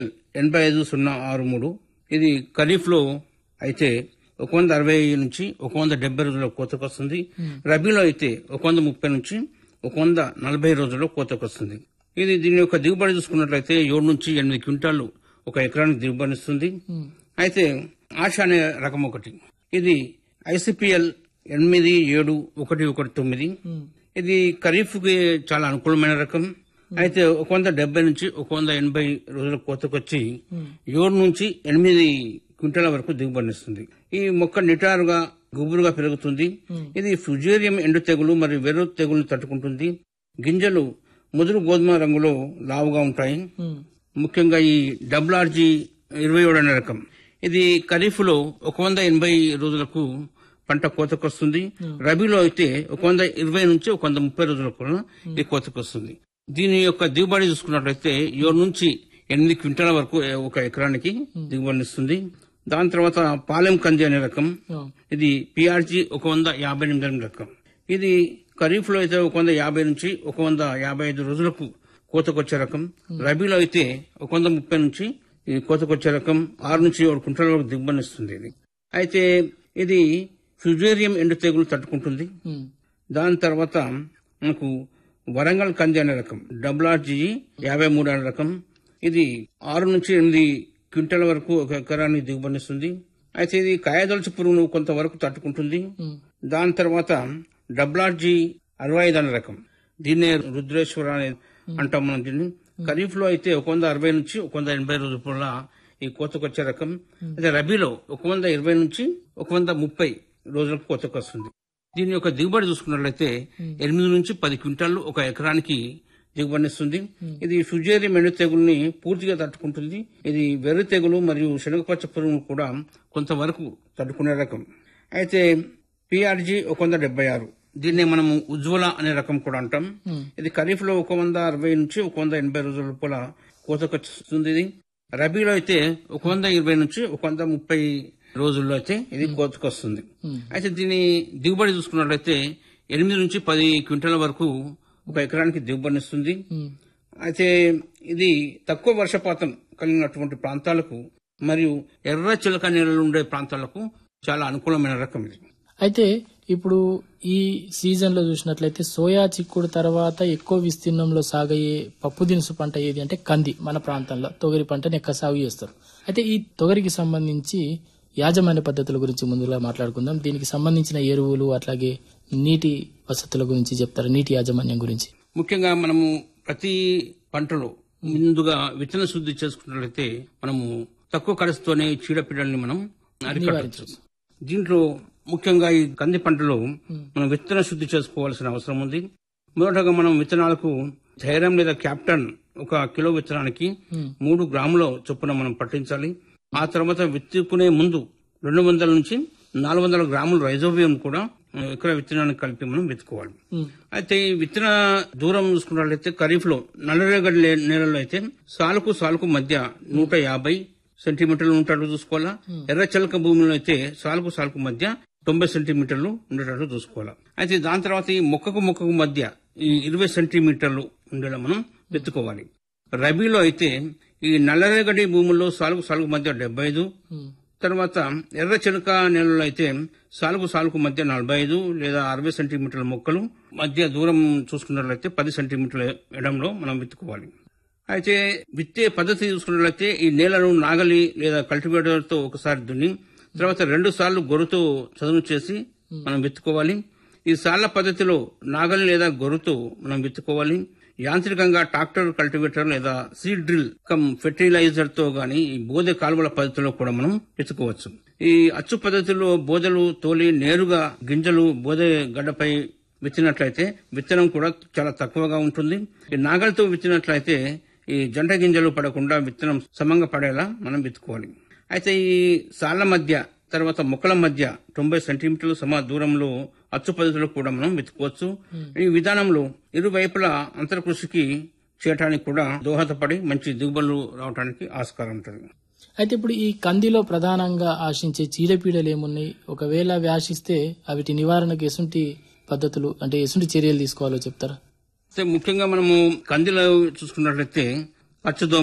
ఎనభై ఐదు సున్నా ఆరు మూడు ఇది ఖరీఫ్ లో అయితే ఒక వంద అరవై నుంచి ఒక వంద డెబ్బై రోజుల్లో కోతకు వస్తుంది రబీలో అయితే ఒక వంద ముప్పై నుంచి ఒక వంద నలభై రోజుల్లో కోతకు వస్తుంది ఇది దీని యొక్క దిగుబడి చూసుకున్నట్లయితే ఏడు నుంచి ఎనిమిది క్వింటాలు ఒక ఎకరానికి దిగుబడిస్తుంది అయితే ఆశ అనే రకం ఒకటి ఇది ఐసిపిఎల్ ఎనిమిది ఏడు ఒకటి ఒకటి తొమ్మిది ఇది ఖరీఫ్ కి చాలా అనుకూలమైన రకం అయితే ఒక వంద డెబ్బై నుంచి ఒక వంద ఎనభై రోజుల కోతకొచ్చి ఏడు నుంచి ఎనిమిది క్వింటాల వరకు దిగుబడినిస్తుంది ఈ మొక్క నిటారుగా గుబురుగా పెరుగుతుంది ఇది ఫ్యుజేరియం ఎండు తెగులు మరియు వెర్రు తెగులు తట్టుకుంటుంది గింజలు ముదురు గోధుమ రంగులో లావుగా ఉంటాయి ముఖ్యంగా ఈ డబ్ల్ఆర్జీ ఇరవై ఏడు అనే రకం ఇది ఖరీఫ్ లో ఒక వంద ఎనభై రోజులకు పంట కోతకు వస్తుంది రబీలో అయితే ఒక వంద ఇరవై నుంచి ఒక వంద ముప్పై రోజులకు కూడా ఇది కోతకు వస్తుంది దీని యొక్క దిగుబడి చూసుకున్నట్లయితే ఏడు నుంచి ఎనిమిది క్వింటాల వరకు ఒక ఎకరానికి దిగుబడినిస్తుంది దాని తర్వాత పాలెం కంది అనే రకం ఇది పిఆర్జీ ఒక వంద యాభై ఎనిమిది అనే రకం ఇది ఖరీఫ్ లో అయితే ఒక వంద యాభై నుంచి ఒక వంద యాభై ఐదు రోజులకు కోతకొచ్చే రకం రబీలో అయితే ఒక వంద ముప్పై నుంచి ఈ కోతకొచ్చే రకం ఆరు నుంచి ఏడు కుంటల వరకు దిగుబడినిస్తుంది ఇది అయితే ఇది ఫ్యుజేరియం ఎండు తెగులు తట్టుకుంటుంది దాని తర్వాత మనకు వరంగల్ కంది అనే రకం డబ్ల్ఆర్జీ యాభై మూడు అనే రకం ఇది ఆరు నుంచి ఎనిమిది క్వింటల్ వరకు ఒక ఎకరాన్ని దిగుబడిస్తుంది అయితే ఇది కాయదొలచు పురుగును కొంతవరకు తట్టుకుంటుంది దాని తర్వాత డబ్ల్ఆర్జీ అరవై ఐదు అనే రకం దీన్నే రుద్రేశ్వర అనే అంటాం మనం దీన్ని ఖరీఫ్ లో అయితే ఒక వంద అరవై నుంచి ఒక వంద ఎనభై రోజుల ఈ కోతకొచ్చే రకం అయితే రబీలో ఒక వంద ఇరవై నుంచి ఒక వంద ముప్పై రోజులకు కోతకు వస్తుంది దీని యొక్క దిగుబడి చూసుకున్నట్లయితే ఎనిమిది నుంచి పది క్వింటాలు ఒక ఎకరానికి దిగుబడినిస్తుంది ఇది ఫ్యుజేరియం ఎండు తెగుల్ని పూర్తిగా తట్టుకుంటుంది ఇది వెర్రి తెగులు మరియు శనగపచ్చ పురుగు కూడా కొంతవరకు తట్టుకునే రకం అయితే పిఆర్జీ ఒక వంద డెబ్బై ఆరు దీన్ని మనము ఉజ్వల అనే రకం కూడా అంటాం ఇది ఖరీఫ్ లో ఒక వంద అరవై నుంచి ఒక వంద ఎనభై రోజుల లోపల కోతకొస్తుంది ఇది రబీలో అయితే ఒక వంద ఇరవై నుంచి ఒక వంద ముప్పై రోజుల్లో అయితే ఇది కోతకొస్తుంది అయితే దీని దిగుబడి చూసుకున్నట్లయితే ఎనిమిది నుంచి పది క్వింటాల వరకు ఒక ఎకరానికి దిగుబడినిస్తుంది అయితే ఇది తక్కువ వర్షపాతం కలిగినటువంటి ప్రాంతాలకు మరియు ఎర్ర చిలక నీళ్ళలు ఉండే ప్రాంతాలకు చాలా అనుకూలమైన రకం ఇది అయితే ఇప్పుడు ఈ సీజన్ లో చూసినట్లయితే సోయా చిక్కుడు తర్వాత ఎక్కువ విస్తీర్ణంలో సాగయ్యే పప్పు దినుసు పంట ఏది అంటే కంది మన ప్రాంతంలో తొగరి పంటని ఎక్కువ సాగు చేస్తారు అయితే ఈ తొగరికి సంబంధించి యాజమాన్య పద్ధతుల గురించి ముందుగా మాట్లాడుకుందాం దీనికి సంబంధించిన ఎరువులు అట్లాగే నీటి వసతుల గురించి చెప్తారు నీటి యాజమాన్యం గురించి ముఖ్యంగా మనము ప్రతి పంటలో ముందుగా విత్తన శుద్ధి చేసుకున్నట్లయితే మనము తక్కువ ఖర్చుతోనే చీడపీడల్ని మనం అరికట్టవచ్చు దీంట్లో ముఖ్యంగా ఈ కంది పంటలో మనం విత్తన శుద్ధి చేసుకోవాల్సిన అవసరం ఉంది మొదటగా మనం విత్తనాలకు ధైర్యం లేదా క్యాప్టన్ ఒక కిలో విత్తనానికి మూడు గ్రాముల చొప్పున మనం పట్టించాలి ఆ తర్వాత విత్తుకునే ముందు రెండు వందల నుంచి నాలుగు వందల గ్రాముల రైజోబియం కూడా ఎకర విత్తనానికి కలిపి మనం విత్తుకోవాలి అయితే ఈ విత్తన దూరం చూసుకున్నట్లయితే ఖరీఫ్ లో నల్లరేగడి లే- నేలలో అయితే సాలుకు సాలుకు మధ్య నూట యాభై సెంటీమీటర్లు ఉండేటట్టు చూసుకోవాలా ఎర్ర చలక భూమిలో అయితే సాలుకు సాలుకు మధ్య తొంభై సెంటీమీటర్లు ఉండేటట్టు చూసుకోవాలా అయితే దాని తర్వాత ఈ మొక్కకు మొక్కకు మధ్య ఈ ఇరవై సెంటీమీటర్లు ఉండేలా మనం వెతుకోవాలి రబీలో అయితే ఈ నల్లరేగడి భూముల్లో సాలుకు సాలుకు మధ్య డెబ్బై ఐదు తర్వాత ఎర్ర చెనక నేలలో అయితే సాలుకు సాలుకు మధ్య నలభై ఐదు లేదా అరవై సెంటీమీటర్ల మొక్కలు మధ్య దూరం చూసుకున్నట్లయితే పది సెంటీమీటర్ల ఎడంలో మనం విత్తుకోవాలి అయితే విత్తే పద్ధతి చూసుకున్నట్లయితే ఈ నేలను నాగలి లేదా కల్టివేటర్ తో ఒకసారి దున్ని తర్వాత రెండు సార్లు గొర్రుతో చదును చేసి మనం విత్తుకోవాలి ఈ సాళ్ల పద్ధతిలో నాగలి లేదా గొర్రుతో మనం విత్తుకోవాలి యాంత్రికంగా ట్రాక్టర్ కల్టివేటర్ లేదా సీడ్ డ్రిల్ కమ్ ఫెర్టిలైజర్ తో గాని ఈ బోధె కాలువల పద్ధతిలో కూడా మనం విత్తుకోవచ్చు ఈ అచ్చు పద్ధతిలో బోధలు తోలి నేరుగా గింజలు బోధె గడ్డపై విత్తినట్లయితే విత్తనం కూడా చాలా తక్కువగా ఉంటుంది ఈ నాగలితో విత్తినట్లయితే ఈ జంట గింజలు పడకుండా విత్తనం సమంగా పడేలా మనం విత్తుకోవాలి అయితే ఈ సాళ్ల మధ్య తర్వాత మొక్కల మధ్య తొంభై సెంటీమీటర్ల సమ దూరంలో అచ్చు పద్ధతిలో కూడా మనం వెతుకోవచ్చు ఈ విధానంలో ఇరువైపులా అంతర్కృషికి చేయటానికి కూడా దోహదపడి మంచి దిగుబడులు రావడానికి ఆస్కారం ఉంటుంది అయితే ఇప్పుడు ఈ కందిలో ప్రధానంగా ఆశించే చీడపీడలు ఏమున్నాయి ఒకవేళ అవి ఆశిస్తే వీటి నివారణకు ఎసుంటి పద్ధతులు అంటే ఎసుంటి చర్యలు తీసుకోవాలో చెప్తారా అయితే ముఖ్యంగా మనము కందిలో చూసుకున్నట్లయితే పచ్చదోమ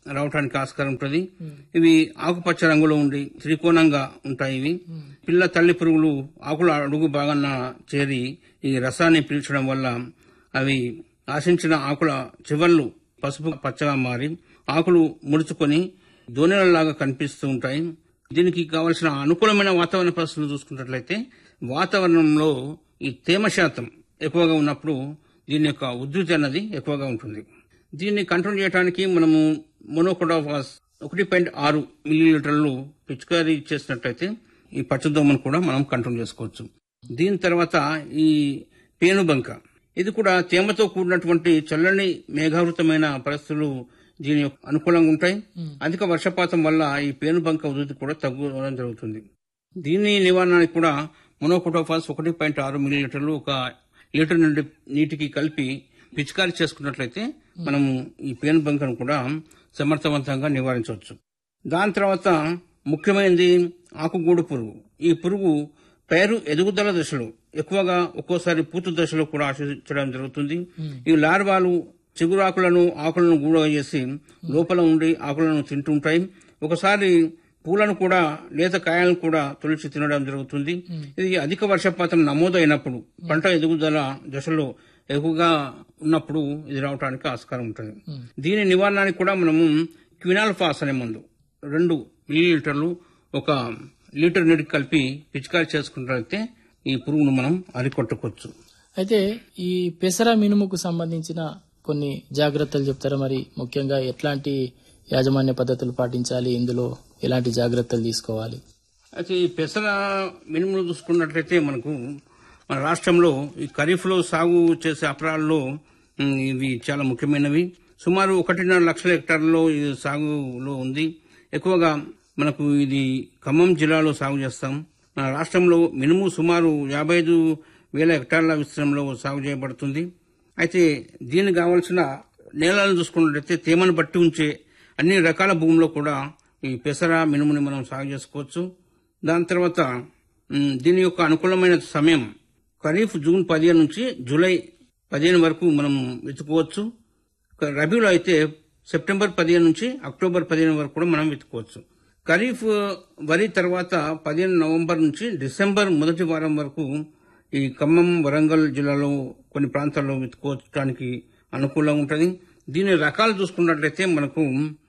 రావడానికి ఆస్కారం ఉంటుంది ఇవి ఆకుపచ్చ రంగులో ఉండి త్రికోణంగా ఉంటాయి ఇవి పిల్ల తల్లి పురుగులు ఆకుల అడుగు భాగాన చేరి ఈ రసాన్ని పీల్చడం వల్ల అవి ఆశించిన ఆకుల చివర్లు పసుపు పచ్చగా మారి ఆకులు ముడుచుకొని దోణెలలాగా కనిపిస్తూ ఉంటాయి దీనికి కావలసిన అనుకూలమైన వాతావరణ పరిస్థితులు చూసుకున్నట్లయితే వాతావరణంలో ఈ తేమ శాతం ఎక్కువగా ఉన్నప్పుడు దీని యొక్క ఉధృతి అన్నది ఎక్కువగా ఉంటుంది దీన్ని కంట్రోల్ చేయడానికి మనము మోనోకోడాఫాస్ ఒకటి పాయింట్ ఆరు మిల్లీలీటర్లు పిచికారీ చేసినట్లయితే ఈ పచ్చదోమను కూడా మనం కంట్రోల్ చేసుకోవచ్చు దీని తర్వాత ఈ పేనుబంక ఇది కూడా తేమతో కూడినటువంటి చల్లని మేఘావృతమైన పరిస్థితులు దీని యొక్క అనుకూలంగా ఉంటాయి అధిక వర్షపాతం వల్ల ఈ పేనుబంక ఉధృతి కూడా తగ్గడం జరుగుతుంది దీని నివారణకి కూడా మొనోకోటోఫాస్ ఒకటి పాయింట్ ఆరు మిల్లీలీటర్లు ఒక లీటర్ నుండి నీటికి కలిపి పిచికారీ చేసుకున్నట్లయితే మనము ఈ పేను బంకను కూడా సమర్థవంతంగా నివారించవచ్చు దాని తర్వాత ముఖ్యమైనది ఆకుగూడు పురుగు ఈ పురుగు పైరు ఎదుగుదల దశలో ఎక్కువగా ఒక్కోసారి పూత దశలో కూడా ఆశించడం జరుగుతుంది ఈ లార్వాలు చిగురాకులను ఆకులను గూడ చేసి లోపల ఉండి ఆకులను తింటుంటాయి ఒకసారి పూలను కూడా లేత కాయలను కూడా తొలిచి తినడం జరుగుతుంది ఇది అధిక వర్షపాతం నమోదైనప్పుడు పంట ఎదుగుదల దశలో ఎక్కువగా ఉన్నప్పుడు ఇది రావడానికి ఆస్కారం ఉంటుంది దీని నివారణకి కూడా మనము క్వినాల్ఫాస్ అనే మందు రెండు మిల్లీలీటర్లు ఒక లీటర్ నీటికి కలిపి పిచికారీ చేసుకున్నట్లయితే ఈ పురుగును మనం అరికొట్టుకోవచ్చు అయితే ఈ పెసర మినుముకు సంబంధించిన కొన్ని జాగ్రత్తలు చెప్తారా మరి ముఖ్యంగా ఎట్లాంటి యాజమాన్య పద్ధతులు పాటించాలి ఇందులో ఎలాంటి జాగ్రత్తలు తీసుకోవాలి అయితే ఈ పెసర మినుములు చూసుకున్నట్లయితే మనకు మన రాష్ట్రంలో ఈ ఖరీఫ్లో సాగు చేసే అపరాల్లో ఉమ్, ఇవి చాలా ముఖ్యమైనవి సుమారు ఒకటిన్నర లక్షల హెక్టార్లలో ఇది సాగులో ఉంది ఎక్కువగా మనకు ఇది ఖమ్మం జిల్లాలో సాగు చేస్తాం మన రాష్ట్రంలో మినుము సుమారు యాభై ఐదు వేల హెక్టార్ల విస్తీర్ణంలో సాగు చేయబడుతుంది అయితే దీనికి కావాల్సిన నేలను చూసుకున్నట్లయితే తేమను బట్టి ఉంచే అన్ని రకాల భూముల్లో కూడా ఈ పెసర మినుముని మనం సాగు చేసుకోవచ్చు దాని తర్వాత ఉమ్, దీని యొక్క అనుకూలమైన సమయం ఖరీఫ్ జూన్ పదిహేను నుంచి జూలై పదిహేను వరకు మనం వెతుకోవచ్చు క- రబీలో అయితే సెప్టెంబర్ పదిహేను నుంచి అక్టోబర్ పదిహేను వరకు కూడా మనం వెతుకోవచ్చు ఖరీఫ్ వరి తర్వాత పదిహేను నవంబర్ నుంచి డిసెంబర్ మొదటి వారం వరకు ఈ ఖమ్మం వరంగల్ జిల్లాలో కొన్ని ప్రాంతాల్లో వెతుకోవడానికి అనుకూలంగా ఉంటుంది దీని రకాలు చూసుకున్నట్లయితే మనకు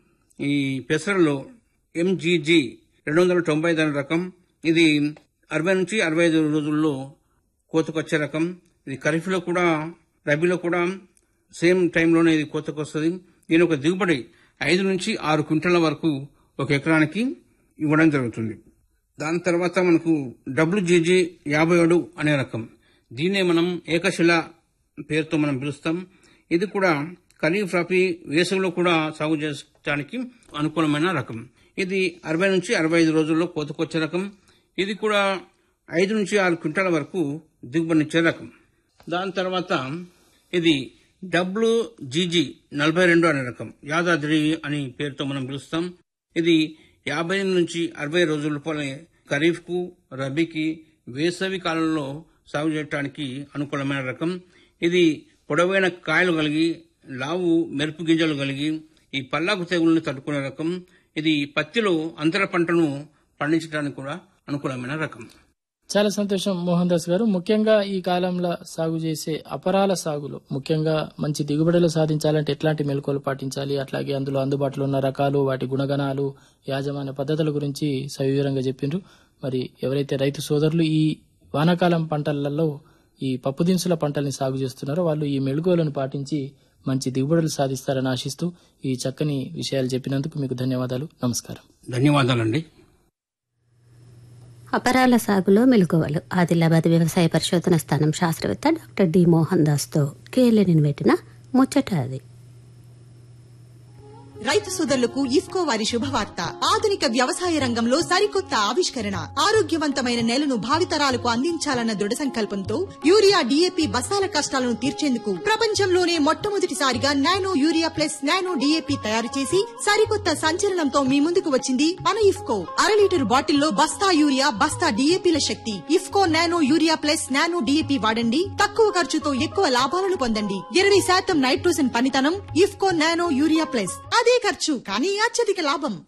ఈ పెసరలో ఎంజీజీ రెండు వందల తొంభై ఐదు అనే రకం ఇది అరవై నుంచి అరవై ఐదు రోజుల్లో కోతకొచ్చే రకం ఇది ఖరీఫ్లో కూడా రబీలో కూడా సేమ్ టైంలోనే ఇది కోతకు వస్తుంది దీని ఒక దిగుబడి ఐదు నుంచి ఆరు క్వింటల వరకు ఒక ఎకరానికి ఇవ్వడం జరుగుతుంది దాని తర్వాత మనకు డబ్ల్యూజీజీ యాభై ఏడు అనే రకం దీన్నే మనం ఏకశిల పేరుతో మనం పిలుస్తాం ఇది కూడా ఖరీఫ్ రబీ వేసవిలో కూడా సాగు చేయడానికి అనుకూలమైన రకం ఇది అరవై నుంచి అరవై ఐదు రోజుల్లో కోతకొచ్చే రకం ఇది కూడా ఐదు నుంచి ఆరు క్వింటాల వరకు దిగుబడినిచ్చే రకం దాని తర్వాత ఇది డబ్ల్యూ జీజీ నలభై రెండు అనే రకం యాదాద్రి అని పేరుతో మనం పిలుస్తాం ఇది యాభై ఎనిమిది నుంచి అరవై రోజుల లోపలే ఖరీఫ్ కు రబీకి వేసవి కాలంలో సాగు చేయడానికి అనుకూలమైన రకం ఇది పొడవైన కాయలు కలిగి లావు మెరుపు గింజలు కలిగి ఈ పల్లాకు తెగుల్ని తట్టుకునే రకం ఇది పత్తిలో అంతర పంటను పండించడానికి కూడా అనుకూలమైన రకం చాలా సంతోషం మోహన్ దాస్ గారు ముఖ్యంగా ఈ కాలంలో సాగు చేసే అపరాల సాగులో ముఖ్యంగా మంచి దిగుబడులు సాధించాలంటే ఎట్లాంటి మెలకువలు పాటించాలి అట్లాగే అందులో అందుబాటులో ఉన్న రకాలు వాటి గుణగణాలు యాజమాన్య పద్ధతుల గురించి సవివరంగా చెప్పిండ్రు మరి ఎవరైతే రైతు సోదరులు ఈ వానాకాలం పంటలలో ఈ పప్పు దినుసుల పంటల్ని సాగు చేస్తున్నారో వాళ్ళు ఈ మెళుకువలను పాటించి మంచి దిగుబడులు సాధిస్తారని ఆశిస్తూ ఈ చక్కని విషయాలు చెప్పినందుకు మీకు ధన్యవాదాలు నమస్కారం ధన్యవాదాలండి అపరాల సాగులో మెలకువలు ఆదిలాబాద్ వ్యవసాయ పరిశోధన స్థానం శాస్త్రవేత్త డాక్టర్ డి మోహన్ దాస్తో కేఎల్ఎన్ పెట్టిన ముచ్చట అది రైతు సోదరులకు ఇఫ్కో వారి శుభవార్త ఆధునిక వ్యవసాయ రంగంలో సరికొత్త ఆవిష్కరణ ఆరోగ్యవంతమైన నేలను భావితరాలకు అందించాలన్న దృఢ సంకల్పంతో యూరియా డీఏపీ బస్తాల కష్టాలను తీర్చేందుకు ప్రపంచంలోనే మొట్టమొదటిసారిగా nano urea plus nano D A P తయారు చేసి సరికొత్త సంచలనంతో మీ ముందుకు వచ్చింది మన ఇఫ్కో అర లీటర్ బాటిల్లో బస్తా యూరియా బస్తా డీఏపీల శక్తి IFFCO nano urea plus nano D A P వాడండి తక్కువ ఖర్చుతో ఎక్కువ లాభాలను పొందండి ఇరవై శాతం నైట్రోజన్ పనితనం ఇఫ్కో నానో యూరియా ప్లస్ అదే ఖర్చు కానీ అత్యధిక లాభం